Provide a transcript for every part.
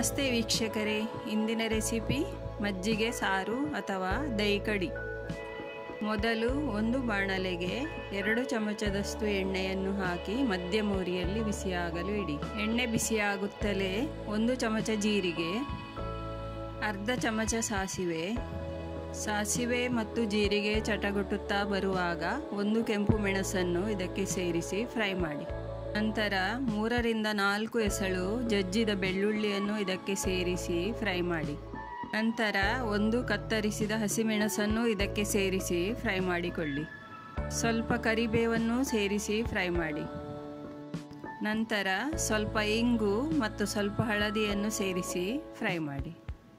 ನಮಸ್ತೆ ವೀಕ್ಷಕರೇ ಇಂದಿನ ರೆಸಿಪಿ ಮಜ್ಜಿಗೆ ಸಾರು ಅಥವಾ ದಹಿ ಕಡಿ ಮೊದಲು ಒಂದು ಬಾಣಲೆಗೆ ಎರಡು ಚಮಚದಷ್ಟು ಎಣ್ಣೆಯನ್ನು ಹಾಕಿ ಮಧ್ಯಮ ಉರಿಯಲ್ಲಿ ಬಿಸಿಯಾಗಲು ಇಡಿ ಎಣ್ಣೆ ಬಿಸಿಯಾಗುತ್ತಲೇ ಒಂದು ಚಮಚ ಜೀರಿಗೆ ಅರ್ಧ ಚಮಚ ಸಾಸಿವೆ ಸಾಸಿವೆ ಮತ್ತು ಜೀರಿಗೆ ಚಟಗುಟ್ಟುತ್ತಾ ಬರುವಾಗ ಒಂದು ಕೆಂಪು ಮೆಣಸನ್ನು ಇದಕ್ಕೆ ಸೇರಿಸಿ ಫ್ರೈ ಮಾಡಿ ನಂತರ ಮೂರರಿಂದ ನಾಲ್ಕು ಎಸಳು ಜಜ್ಜಿದ ಬೆಳ್ಳುಳ್ಳಿಯನ್ನು ಇದಕ್ಕೆ ಸೇರಿಸಿ ಫ್ರೈ ಮಾಡಿ ನಂತರ ಒಂದು ಕತ್ತರಿಸಿದ ಹಸಿಮೆಣಸನ್ನು ಇದಕ್ಕೆ ಸೇರಿಸಿ ಫ್ರೈ ಮಾಡಿಕೊಳ್ಳಿ ಸ್ವಲ್ಪ ಕರಿಬೇವನ್ನು ಸೇರಿಸಿ ಫ್ರೈ ಮಾಡಿ ನಂತರ ಸ್ವಲ್ಪ ಇಂಗು ಮತ್ತು ಸ್ವಲ್ಪ ಹಳದಿಯನ್ನು ಸೇರಿಸಿ ಫ್ರೈ ಮಾಡಿ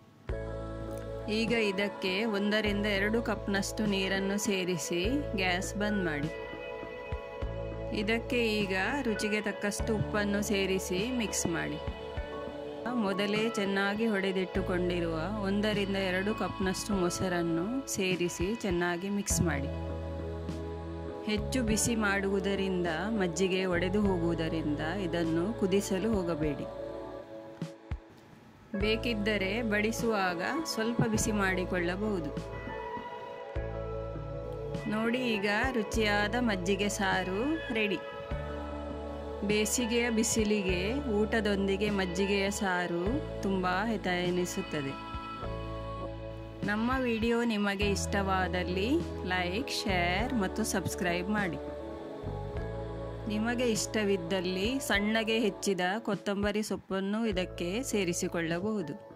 ಈಗ ಇದಕ್ಕೆ ಒಂದರಿಂದ ಎರಡು ಕಪ್ನಷ್ಟು ನೀರನ್ನು ಸೇರಿಸಿ ಗ್ಯಾಸ್ ಬಂದ್ ಮಾಡಿ ಇದಕ್ಕೆ ಈಗ ರುಚಿಗೆ ತಕ್ಕಷ್ಟು ಉಪ್ಪನ್ನು ಸೇರಿಸಿ ಮಿಕ್ಸ್ ಮಾಡಿ ಮೊದಲೇ ಚೆನ್ನಾಗಿ ಹೊಡೆದಿಟ್ಟುಕೊಂಡಿರುವ ಒಂದರಿಂದ ಎರಡು ಕಪ್ನಷ್ಟು ಮೊಸರನ್ನು ಸೇರಿಸಿ ಚೆನ್ನಾಗಿ ಮಿಕ್ಸ್ ಮಾಡಿ ಹೆಚ್ಚು ಬಿಸಿ ಮಾಡುವುದರಿಂದ ಮಜ್ಜಿಗೆ ಒಡೆದು ಹೋಗುವುದರಿಂದ ಇದನ್ನು ಕುದಿಸಲು ಹೋಗಬೇಡಿ ಬೇಕಿದ್ದರೆ ಬಡಿಸುವಾಗ ಸ್ವಲ್ಪ ಬಿಸಿ ಮಾಡಿಕೊಳ್ಳಬಹುದು ನೋಡಿ ಈಗ ರುಚಿಯಾದ ಮಜ್ಜಿಗೆ ಸಾರು ರೆಡಿ ಬೇಸಿಗೆಯ ಬಿಸಿಲಿಗೆ ಊಟದೊಂದಿಗೆ ಮಜ್ಜಿಗೆಯ ಸಾರು ತುಂಬ ಹಿತ ಎನಿಸುತ್ತದೆ ನಮ್ಮ ವಿಡಿಯೋ ನಿಮಗೆ ಇಷ್ಟವಾದಲ್ಲಿ ಲೈಕ್ ಶೇರ್ ಮತ್ತು ಸಬ್ಸ್ಕ್ರೈಬ್ ಮಾಡಿ ನಿಮಗೆ ಇಷ್ಟವಿದ್ದಲ್ಲಿ ಸಣ್ಣಗೆ ಹೆಚ್ಚಿದ ಕೊತ್ತಂಬರಿ ಸೊಪ್ಪನ್ನು ಇದಕ್ಕೆ ಸೇರಿಸಿಕೊಳ್ಳಬಹುದು